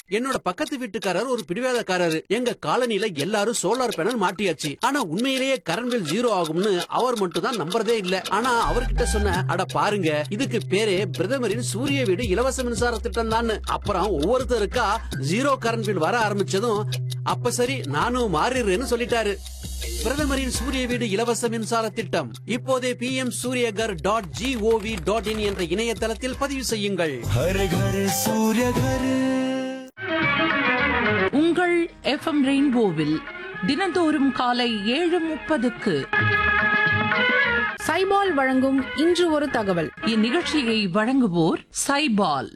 என்னோட பக்கத்து வீட்டுக்காரர் ஒரு பிடிவாதக்காரரு எங்க காலனில எல்லாரும் சோலார் பேனல் மாட்டியாச்சு ஆனா உண்மையிலேயே கரண்ட் பில் ஜீரோ ஆகும்னு அவர் மட்டும் தான் நம்புறதே இல்ல ஆனா அவர்கிட்ட சொன்ன அட பாருங்க இதுக்கு பேரே பிரதமரின் சூரிய வீடு இலவச மின்சார திட்டம் தான் அப்புறம் ஒவ்வொருத்தருக்கா ஜீரோ கரண்ட் பில் வர ஆரம்பிச்சதும் அப்ப சரி நானும் மாறிடுறேன்னு சொல்லிட்டாரு பிரதமரின் சூரிய வீடு இலவச மின்சார திட்டம் இப்போதே P M Suryaghar dot GOV dot in என்ற இணையதளத்தில் பதிவு செய்யுங்கள் हर घर सूर्य घर உங்கள் எஃப்எம் ரெயின்போவில் தினந்தோறும் காலை ஏழு முப்பதுக்கு சைபால் வழங்கும் இன்று ஒரு தகவல் இந்நிகழ்ச்சியை வழங்குவோர் சைபால்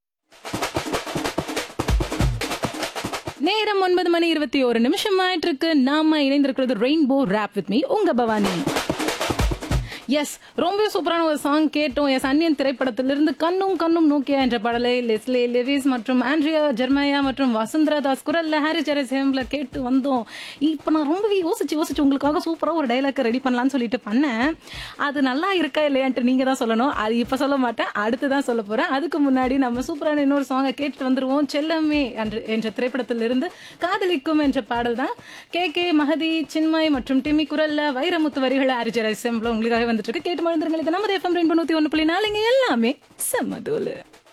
நேரம் ஒன்பது மணி இருபத்தி ஒரு நிமிஷம் ஆயிட்டு இருக்கு நாம இணைந்திருக்கிறது ரெயின்போ ரேப் வித் மீ உங்க பவானி எஸ் ரொம்ப சூப்பரான ஒரு சாங் கேட்டோம் எஸ் அன்னியன் திரைப்படத்திலிருந்து கண்ணும் கண்ணும் நோக்கியா என்ற பாடலை லெஸ்லே லெவிஸ் மற்றும் ஆண்ட்ரியா ஜெர்மயா மற்றும் வசுந்தரா தாஸ் குரல்ல ஹாரி ஜெரசேம்ல கேட்டு வந்தோம் இப்போ நான் ரொம்பவே யோசிச்சு யோசிச்சு உங்களுக்காக சூப்பராக ஒரு டைலாக் ரெடி பண்ணலாம்னு சொல்லிட்டு பண்ணேன் அது நல்லா இருக்கா இல்லையான்ட்டு நீங்க தான் சொல்லணும் அது இப்போ சொல்ல மாட்டேன் அடுத்து தான் சொல்ல போறேன் அதுக்கு முன்னாடி நம்ம சூப்பரான இன்னொரு சாங்கை கேட்டுட்டு வந்துருவோம் செல்லமே என்ற என்ற திரைப்படத்திலிருந்து காதலிக்கும் என்ற பாடல் தான் கே கே மகதி சின்மய் மற்றும் டிமி குரல்ல வைரமுத்து வரிகள் அரிஜர் அசம்பிள் உங்களுக்காக வந்துட்டு இருக்கு கேட்டு மறந்துருங்க இது நம்ம எஃப்எம் ரெண்டு நூத்தி ஒன்று புள்ளி நாலுங்க எல்லாமே செம்மதூலு